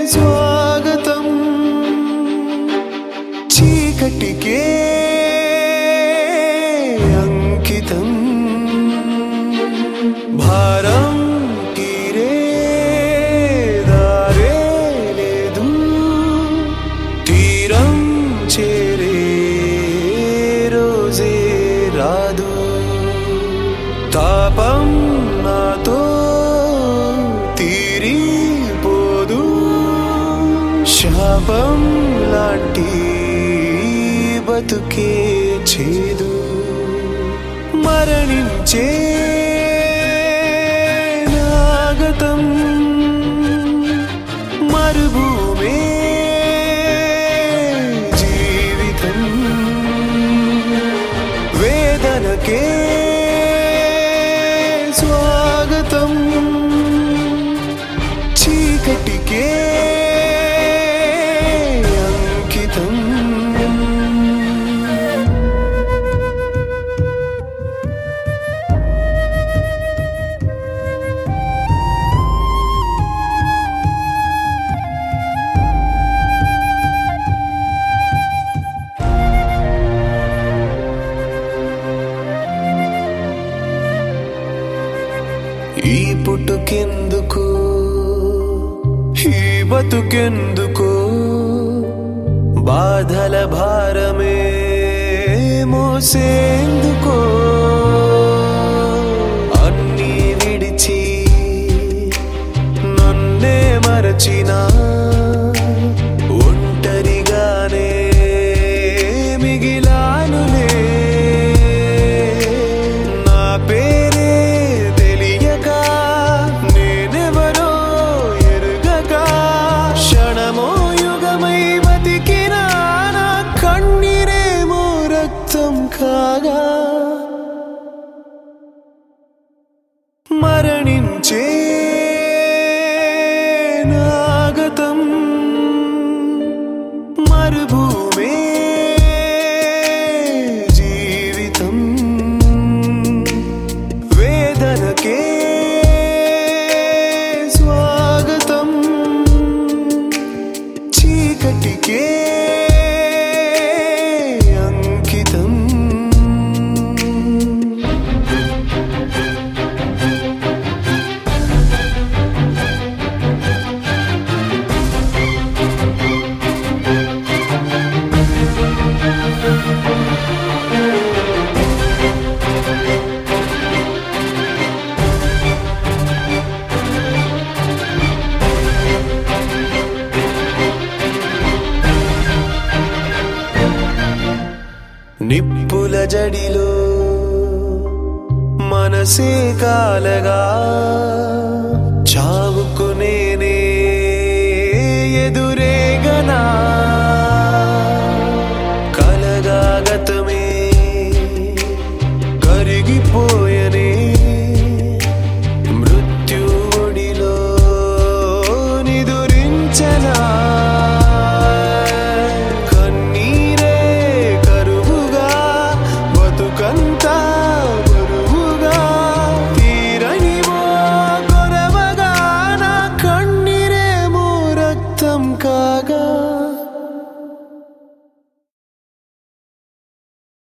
స్వాగతం చీకటికే అంకితం భారం తీరే దారే లేదు తీరం చేరే రోజే రాదు తాపం నాతో తీరిపోదు శాపం లాంటి బతుకే చేదు మరణించే నాగతం మరుభూమే జీవితం వేదనకే స్వాగతం చీకటికే అంకితం ఈ పుట్టుకెందుకు ఈ బతుకెందుకు బాధల భారమే మోసేందుకో అన్నీ విడిచి నన్నే మరచినా ఒంటరిగానే మిగిలానులే నా పేరే తెలియక నేనెవరో ఎరుగక క్షణమో యుగమై బతికిన నా కన్నీరేమో రక్తం కాగా మరణించే నాగతం మరుభూమే జీవితం వేదనకే స్వాగతం చీకటికే అంకితం నిప్పుల జడిలో మనసే కాలగా చావుకు నేనే ఎదురే